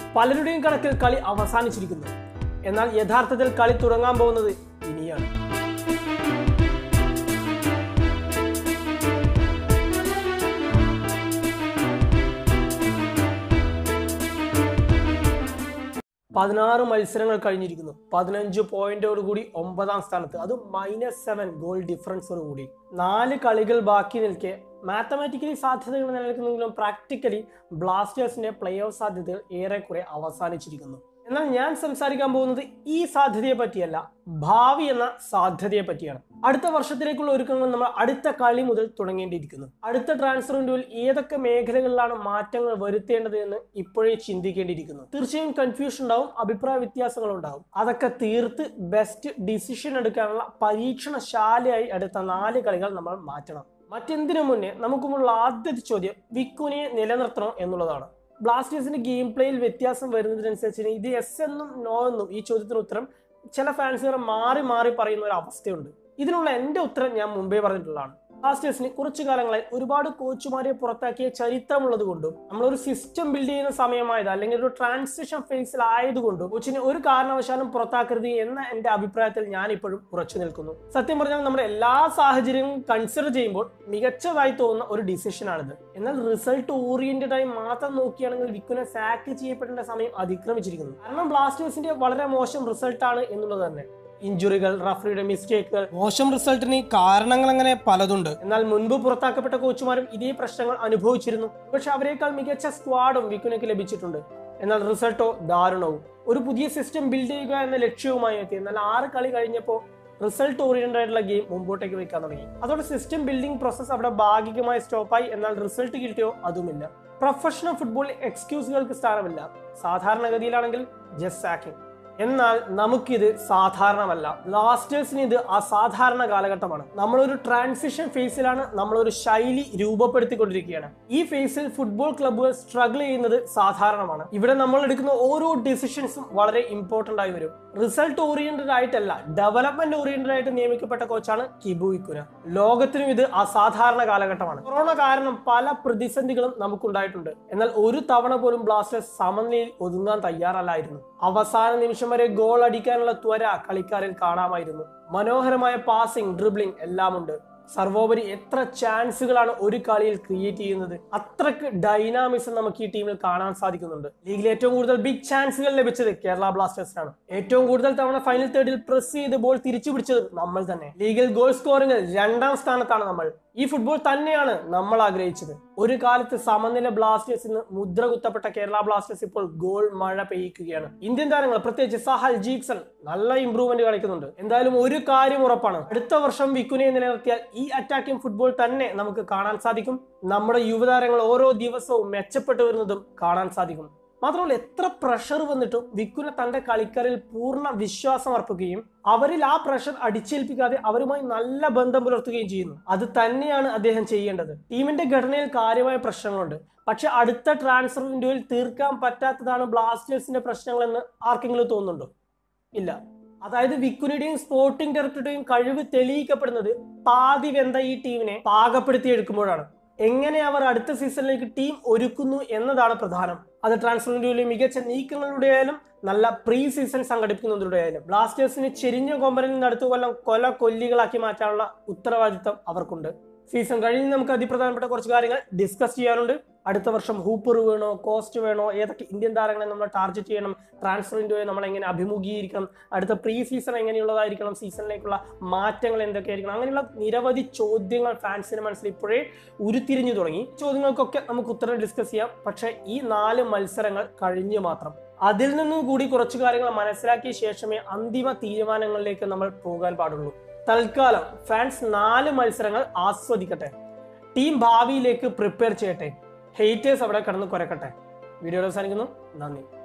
പലരുടെയും കണക്കിൽ കളി അവസാനിച്ചിരിക്കുന്നു എന്നാൽ യഥാർത്ഥത്തിൽ കളി തുടങ്ങാൻ പോകുന്നത് ഇനിയാണ് പതിനാറ് മത്സരങ്ങൾ കഴിഞ്ഞിരിക്കുന്നു പതിനഞ്ച് പോയിന്റോട് കൂടി ഒമ്പതാം സ്ഥാനത്ത് അത് മൈനസ് സെവൻ ഗോൾ ഡിഫറൻസോട് കൂടി നാല് കളികൾ ബാക്കി നിൽക്കെ മാത്തമാറ്റിക്കലി സാധ്യതകൾ നിലനിൽക്കുന്നെങ്കിലും പ്രാക്ടിക്കലി ബ്ലാസ്റ്റേഴ്സിന്റെ പ്ലേ ഓഫ് സാധ്യതകൾ ഏറെക്കുറെ അവസാനിച്ചിരിക്കുന്നു എന്നാൽ ഞാൻ സംസാരിക്കാൻ പോകുന്നത് ഈ സാധ്യതയെ പറ്റിയല്ല ഭാവി എന്ന സാധ്യതയെ പറ്റിയാണ് അടുത്ത വർഷത്തിലേക്കുള്ള ഒരുക്കങ്ങൾ നമ്മൾ അടുത്ത കളി മുതൽ തുടങ്ങേണ്ടിയിരിക്കുന്നു അടുത്ത ട്രാൻസ്ഫർ വിൻഡോയിൽ ഏതൊക്കെ മേഖലകളിലാണ് മാറ്റങ്ങൾ വരുത്തേണ്ടത് എന്ന് ഇപ്പോഴേ ചിന്തിക്കേണ്ടിയിരിക്കുന്നു തീർച്ചയായും കൺഫ്യൂഷൻ ഉണ്ടാവും അഭിപ്രായ വ്യത്യാസങ്ങൾ ഉണ്ടാവും അതൊക്കെ തീർത്ത് ബെസ്റ്റ് ഡിസിഷൻ എടുക്കാനുള്ള പരീക്ഷണശാലയായി അടുത്ത നാല് കളികൾ നമ്മൾ മാറ്റണം മറ്റെന്തിനു മുന്നേ നമുക്കുമുള്ള ആദ്യത്തെ ചോദ്യം വിക്കുനെ നിലനിർത്തണോ എന്നുള്ളതാണ് ബ്ലാസ്റ്റേഴ്സിന്റെ ഗെയിം പ്ലേയിൽ വ്യത്യാസം വരുന്നതിനനുസരിച്ച് ഇത് എസ് എന്നും നോ എന്നും ഈ ചോദ്യത്തിന് ഉത്തരം ചില ഫാൻസുകാർ മാറി മാറി പറയുന്ന ഒരു അവസ്ഥയുണ്ട് ഇതിനുള്ള എന്റെ ഉത്തരം ഞാൻ മുമ്പേ പറഞ്ഞിട്ടുള്ളതാണ് ബ്ലാസ്റ്റേഴ്സിന് കുറച്ചു കാലങ്ങളായി ഒരുപാട് കോച്ചുമാരെ പുറത്താക്കിയ ചരിത്രമുള്ളത് കൊണ്ടും നമ്മളൊരു സിസ്റ്റം ബിൽഡ് ചെയ്യുന്ന സമയമായത് അല്ലെങ്കിൽ ഒരു ട്രാൻസിഷൻ ഫേസിലായതുകൊണ്ടും കോച്ചിനെ ഒരു കാരണവശാലും പുറത്താക്കരുത് എന്ന എന്റെ അഭിപ്രായത്തിൽ ഞാൻ ഇപ്പോഴും ഉറച്ചു നിൽക്കുന്നു സത്യം പറഞ്ഞാൽ നമ്മുടെ എല്ലാ സാഹചര്യങ്ങളും കൺസിഡർ ചെയ്യുമ്പോൾ മികച്ചതായി തോന്നുന്ന ഒരു ഡിസിഷനാണിത് എന്നാൽ റിസൾട്ട് ഓറിയന്റഡ് ആയി മാത്രം നോക്കിയാണെങ്കിൽ വിക്കുനെ സാക്ക് ചെയ്യപ്പെടേണ്ട സമയം അതിക്രമിച്ചിരിക്കുന്നു കാരണം ബ്ലാസ്റ്റേഴ്സിന്റെ വളരെ മോശം റിസൾട്ടാണ് എന്നുള്ളത് തന്നെ ഇഞ്ചുറികൾ റഫറിയുടെ മിസ്റ്റേക്കുകൾ മോശം റിസൾട്ടിന് കാരണങ്ങൾ അങ്ങനെ പലതുണ്ട് എന്നാൽ മുൻപ് പുറത്താക്കപ്പെട്ട കോച്ചുമാരും ഇതേ പ്രശ്നങ്ങൾ അനുഭവിച്ചിരുന്നു പക്ഷെ അവരെക്കാൾ മികച്ച സ്ക്വാഡും വിക്കുനയ്ക്ക് ലഭിച്ചിട്ടുണ്ട് എന്നാൽ റിസൾട്ടോ ദാരുണവും ഒരു പുതിയ സിസ്റ്റം ബിൽഡ് ചെയ്യുക എന്ന ലക്ഷ്യവുമായി എത്തി എന്നാൽ ആറ് കളി കഴിഞ്ഞപ്പോൾ റിസൾട്ട് ഓറിയന്റഡ് ആയിട്ടുള്ള ഗെയിം മുമ്പോട്ടേക്ക് വെക്കാൻ തുടങ്ങി അതോടെ സിസ്റ്റം ബിൽഡിംഗ് പ്രോസസ് അവിടെ ഭാഗികമായി സ്റ്റോപ്പായി എന്നാൽ റിസൾട്ട് കിട്ടിയോ അതുമില്ല പ്രൊഫഷണൽ ഫുട്ബോളിൽ എക്സ്ക്യൂസുകൾക്ക് സ്ഥാനമില്ല സാധാരണഗതിയിലാണെങ്കിൽ ജസ്റ്റ് സാക്കിംഗ് എന്നാൽ നമുക്കിത് സാധാരണമല്ല ബ്ലാസ്റ്റേഴ്സിന് ഇത് അസാധാരണ കാലഘട്ടമാണ് നമ്മളൊരു ട്രാൻസിഷൻ ഫേസിലാണ് നമ്മളൊരു ശൈലി രൂപപ്പെടുത്തിക്കൊണ്ടിരിക്കുകയാണ് ഈ ഫേസിൽ ഫുട്ബോൾ ക്ലബ്ബുകൾ സ്ട്രഗിൾ ചെയ്യുന്നത് സാധാരണമാണ് ഇവിടെ നമ്മൾ എടുക്കുന്ന ഓരോ ഡിസിഷൻസും വളരെ ഇമ്പോർട്ടന്റ് ആയി വരും റിസൾട്ട് ഓറിയന്റഡ് ആയിട്ടല്ല ഡെവലപ്മെന്റ് ഓറിയന്റഡ് ആയിട്ട് നിയമിക്കപ്പെട്ട കോച്ചാണ് കിബു ഇക്കുന ലോകത്തിനും ഇത് അസാധാരണ കാലഘട്ടമാണ് കൊറോണ കാരണം പല പ്രതിസന്ധികളും നമുക്കുണ്ടായിട്ടുണ്ട് എന്നാൽ ഒരു തവണ പോലും ബ്ലാസ്റ്റേഴ്സ് സമനിലയിൽ ഒതുങ്ങാൻ തയ്യാറല്ലായിരുന്നു അവസാന നിമിഷം വരെ ഗോൾ അടിക്കാനുള്ള ത്വര കളിക്കാരിൽ കാണാമായിരുന്നു മനോഹരമായ പാസിംഗ് ഡ്രിബ്ലിംഗ് എല്ലാമുണ്ട് സർവോപരി എത്ര ചാൻസുകളാണ് ഒരു കളിയിൽ ക്രിയേറ്റ് ചെയ്യുന്നത് അത്രക്ക് ഡൈനാമിസം നമുക്ക് ഈ ടീമിൽ കാണാൻ സാധിക്കുന്നുണ്ട് ലീഗിൽ ഏറ്റവും കൂടുതൽ ബിഗ് ചാൻസുകൾ ലഭിച്ചത് കേരള ബ്ലാസ്റ്റേഴ്സിനാണ് ഏറ്റവും കൂടുതൽ തവണ ഫൈനൽ തേർഡിൽ പ്രസ് ചെയ്ത് ബോൾ തിരിച്ചു പിടിച്ചത് നമ്മൾ തന്നെ ലീഗിൽ ഗോൾ സ്കോറിംഗിൽ രണ്ടാം സ്ഥാനത്താണ് നമ്മൾ ഈ ഫുട്ബോൾ തന്നെയാണ് നമ്മൾ ആഗ്രഹിച്ചത് ഒരു കാലത്ത് സമനില ബ്ലാസ്റ്റേഴ്സിന് മുദ്ര കുത്തപ്പെട്ട കേരള ബ്ലാസ്റ്റേഴ്സ് ഇപ്പോൾ ഗോൾ മഴ പെയ്യിക്കുകയാണ് ഇന്ത്യൻ താരങ്ങൾ പ്രത്യേകിച്ച് സഹൽ ജീക്സൺ നല്ല ഇംപ്രൂവ്മെന്റ് കളിക്കുന്നുണ്ട് എന്തായാലും ഒരു കാര്യം ഉറപ്പാണ് അടുത്ത വർഷം വിക്കുനെ നിലനിർത്തിയാൽ ഈ അറ്റാക്കിംഗ് ഫുട്ബോൾ തന്നെ നമുക്ക് കാണാൻ സാധിക്കും നമ്മുടെ യുവതാരങ്ങൾ ഓരോ ദിവസവും മെച്ചപ്പെട്ടു വരുന്നതും കാണാൻ സാധിക്കും മാത്രമല്ല എത്ര പ്രഷർ വന്നിട്ടും വിക്കുന തന്റെ കളിക്കാരിൽ പൂർണ്ണ വിശ്വാസം അർപ്പിക്കുകയും അവരിൽ ആ പ്രഷർ അടിച്ചേൽപ്പിക്കാതെ അവരുമായി നല്ല ബന്ധം പുലർത്തുകയും ചെയ്യുന്നു അത് തന്നെയാണ് അദ്ദേഹം ചെയ്യേണ്ടത് ടീമിന്റെ ഘടനയിൽ കാര്യമായ പ്രശ്നങ്ങളുണ്ട് പക്ഷെ അടുത്ത ട്രാൻസ്ഫർ വിൻഡോയിൽ തീർക്കാൻ പറ്റാത്തതാണ് ബ്ലാസ്റ്റേഴ്സിന്റെ പ്രശ്നങ്ങളെന്ന് ആർക്കെങ്കിലും തോന്നുന്നുണ്ടോ ഇല്ല അതായത് വിക്കുനിയുടെയും സ്പോർട്ടിംഗ് ഡയറക്ടറുടെയും കഴിവ് തെളിയിക്കപ്പെടുന്നത് പാതി വെന്ത ഈ ടീമിനെ പാകപ്പെടുത്തി എടുക്കുമ്പോഴാണ് എങ്ങനെ അവർ അടുത്ത സീസണിലേക്ക് ടീം ഒരുക്കുന്നു എന്നതാണ് പ്രധാനം അത് ട്രാൻസ്ഫർ വിൻഡോയിലെ മികച്ച നീക്കങ്ങളുടെ ആയാലും നല്ല പ്രീ സീസൺ സംഘടിപ്പിക്കുന്നതിലൂടെ ആയാലും ബ്ലാസ്റ്റേഴ്സിന് ചെരിഞ്ഞ കൊമ്പനിൽ നിന്ന് അടുത്ത കൊല്ലം കൊല കൊല്ലികളാക്കി മാറ്റാനുള്ള ഉത്തരവാദിത്തം അവർക്കുണ്ട് സീസൺ കഴിഞ്ഞ് നമുക്ക് അതിപ്രധാനപ്പെട്ട കുറച്ച് കാര്യങ്ങൾ ഡിസ്കസ് ചെയ്യാനുണ്ട് അടുത്ത വർഷം ഹൂപ്പർ വേണോ കോസ്റ്റ് വേണോ ഏതൊക്കെ ഇന്ത്യൻ താരങ്ങളെ നമ്മൾ ടാർഗറ്റ് ചെയ്യണം ട്രാൻസ്ഫർ വിൻഡോയെ നമ്മൾ എങ്ങനെ അഭിമുഖീകരിക്കണം അടുത്ത പ്രീ സീസൺ എങ്ങനെയുള്ളതായിരിക്കണം സീസണിലേക്കുള്ള മാറ്റങ്ങൾ എന്തൊക്കെയായിരിക്കണം അങ്ങനെയുള്ള നിരവധി ചോദ്യങ്ങൾ ഫാൻസിന് മനസ്സിൽ ഇപ്പോഴേ ഉരുത്തിരിഞ്ഞു തുടങ്ങി ചോദ്യങ്ങൾക്കൊക്കെ നമുക്ക് ഉത്തരം ഡിസ്കസ് ചെയ്യാം പക്ഷേ ഈ നാല് മത്സരങ്ങൾ കഴിഞ്ഞു മാത്രം അതിൽ നിന്നും കൂടി കുറച്ച് കാര്യങ്ങൾ മനസ്സിലാക്കിയ ശേഷമേ അന്തിമ തീരുമാനങ്ങളിലേക്ക് നമ്മൾ പോകാൻ പാടുള്ളൂ തൽക്കാലം ഫാൻസ് നാല് മത്സരങ്ങൾ ആസ്വദിക്കട്ടെ ടീം ഭാവിയിലേക്ക് പ്രിപ്പയർ ചെയ്യട്ടെ ഹെയ്റ്റേഴ്സ് അവിടെ കിടന്ന് കുരക്കട്ടെ വീഡിയോ അവസാനിക്കുന്നു നന്ദി